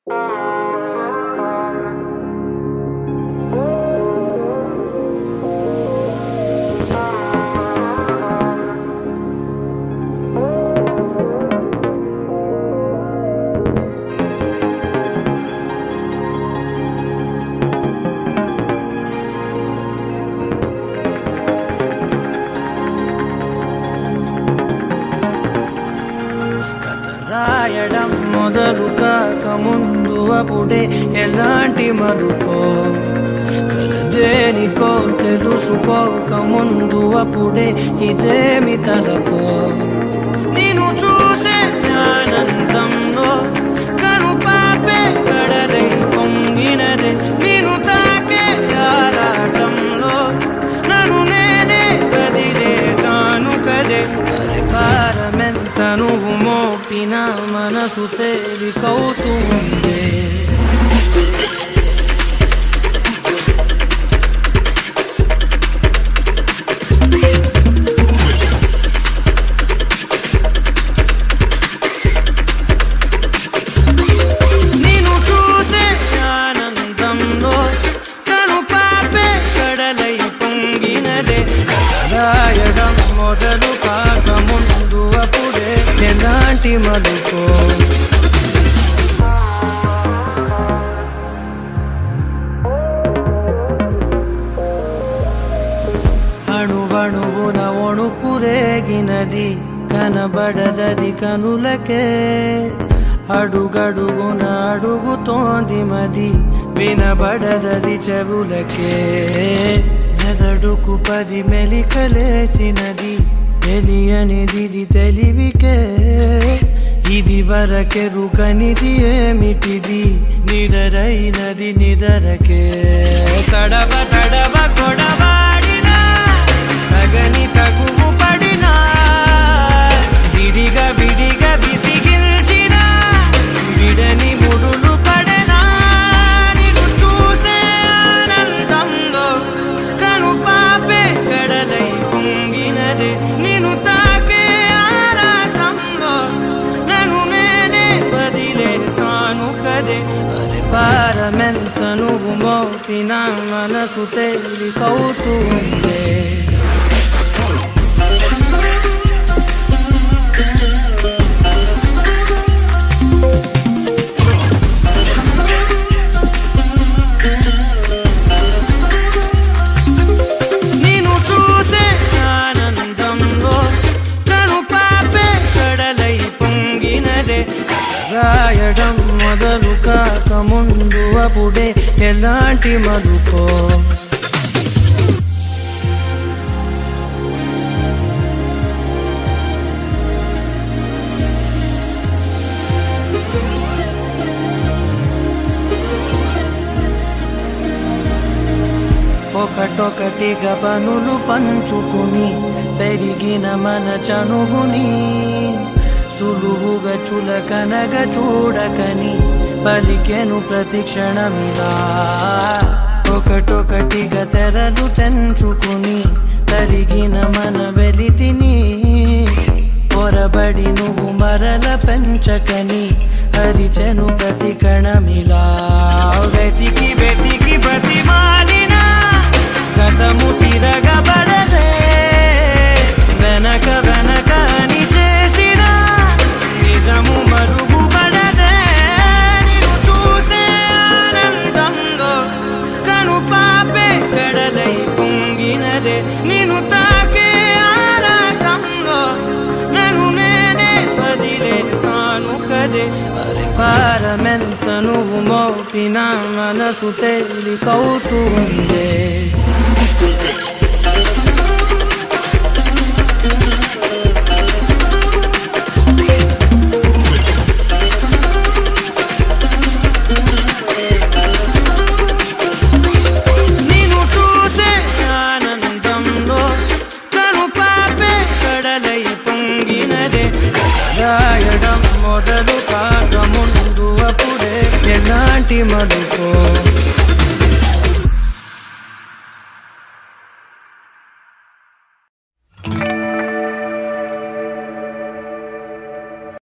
కథ రాయడం మొదలు కాక ముందు అప్పుడే ఎలాంటి మలుపో కలదేనికో తెలుసుకోక ముందు అప్పుడే ఇదేమి తలపో నేను చూసే ఆనందంలో కను పాపే కడలై పొంగినదే నేను తాకే ఆరాటంలో నన్ను నేనే కదిలేసాను కదే అరే భారమెంత నువ్వు మోపిన మనసు తేలికవుతూ ఉందే నేను చూసే ఆనందంలో తను పాపే కడలై పొంగినదే రాయడం మొదలు కాక ముందు అప్పుడే ఎలాంటి మలుపో అణువణువున ఒణుకురేగినది కనబడదది కనులకే అడుగడుగున అడుగుతోంది మది వినబడదది చెవులకే మెదడుకు పది మెలికలేసినది తెలియనిది తెలివికే ఇది వరకెరుకనిది ఏమిటిది నిదరైనది నిదరకే తడవ తడవ కొడవాడినా తగని తగువు పడినా విడిగా విడిగా విసిగిల్చిన విడని ముడులు పడనా నిన్ను చూసే ఆనందంలో కను పాపే కడలై పొంగినదే నిన్ను తాకే ఆరాటంలో నన్ను నేనే వదిలేసాను కదే అరే భారమెంత నువ్వు మోపిన మనసు తేలికవుతూ ఉందే నేను చూసే ఆనందంలో తను పాపే కడలై పొంగినదే రాయడం మొదలు కాక ముందు అప్పుడే ఎలాంటి మలుపో ఒకటొకటిగా పనులు పంచుకుని పెరిగిన మన చనువుని సులువుగా చులకనగ చూడకని పలికెను ప్రతి క్షణమిలా ఒకటొకటిగా తెరలు తెంచుకుని తరిగిన మన వెలితిని పొరబడి నువ్వు మరల పెంచకని హరిచెను ప్రతి కణమిలా వెతికి వెతికి బతిమాలిన కథము తిరగబడదే వెనక వెనక అని చేసిన నిజము మరుగుపడదే నిన్ను చూసే ఆనందంలో కను పాపే కడలై పొంగినదే నిన్ను తాకే ఆరాటంలో నన్ను నేనే వదిలేసాను కదే అరే భారమెంత నువ్వు మోపిన మనసు తేలికవుతూ ఉందే నిన్ను చూసే ఆనందంలో తను పాపే కడలై పొంగినదే రాయడం మొదలు కాక ముందు అప్పుడే ఎలాంటి మలుపో